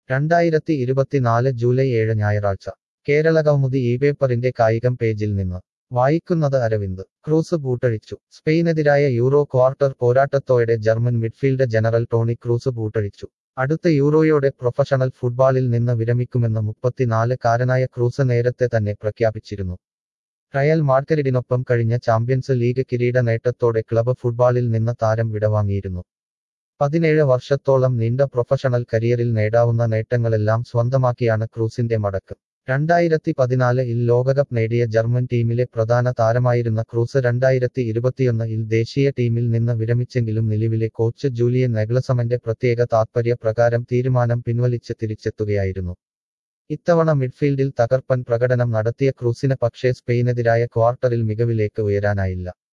രണ്ടായിരത്തി ഇരുപത്തിനാല് ജൂലൈ ഏഴ് ഞായറാഴ്ച കേരളകൗമുദി ഈ പേപ്പറിന്റെ കായികം പേജിൽ നിന്ന് വായിക്കുന്നത് അരവിന്ദ് ക്രൂസ് ബൂട്ടഴിച്ചു സ്പെയിനെതിരായ യൂറോ ക്വാർട്ടർ പോരാട്ടത്തോടെ German midfield general Toni Kroos ബൂട്ടഴിച്ചു അടുത്ത യൂറോയോടെ പ്രൊഫഷണൽ ഫുട്ബോളിൽ നിന്ന് വിരമിക്കുമെന്ന് മുപ്പത്തിനാല് കാരനായ ക്രൂസ് നേരത്തെ തന്നെ പ്രഖ്യാപിച്ചിരുന്നു റയൽ മാർക്കറിഡിനൊപ്പം കഴിഞ്ഞ ചാമ്പ്യൻസ് ലീഗ് കിരീട നേട്ടത്തോടെ ക്ലബ് ഫുട്ബോളിൽ നിന്ന് താരം വിടവാങ്ങിയിരുന്നു പതിനേഴ് വർഷത്തോളം നീണ്ട പ്രൊഫഷണൽ കരിയറിൽ നേടാവുന്ന നേട്ടങ്ങളെല്ലാം സ്വന്തമാക്കിയാണ് ക്രൂസിന്റെ മടക്ക് രണ്ടായിരത്തി പതിനാല് ഇൽ ലോകകപ്പ് നേടിയ ജർമ്മൻ ടീമിലെ പ്രധാന താരമായിരുന്ന ക്രൂസ് രണ്ടായിരത്തി ഇരുപത്തിയൊന്ന് ഇൽ ദേശീയ ടീമിൽ നിന്ന് വിരമിച്ചെങ്കിലും നിലവിലെ കോച്ച് ജൂലിയൻ നെഗ്ലസമന്റെ പ്രത്യേക താത്പര്യ പ്രകാരം തീരുമാനം പിൻവലിച്ച് തിരിച്ചെത്തുകയായിരുന്നു ഇത്തവണ മിഡ്ഫീൽഡിൽ തകർപ്പൻ പ്രകടനം നടത്തിയ ക്രൂസിന് പക്ഷേ സ്പെയിനെതിരായ ക്വാർട്ടറിൽ മികവിലേക്ക് ഉയരാനായില്ല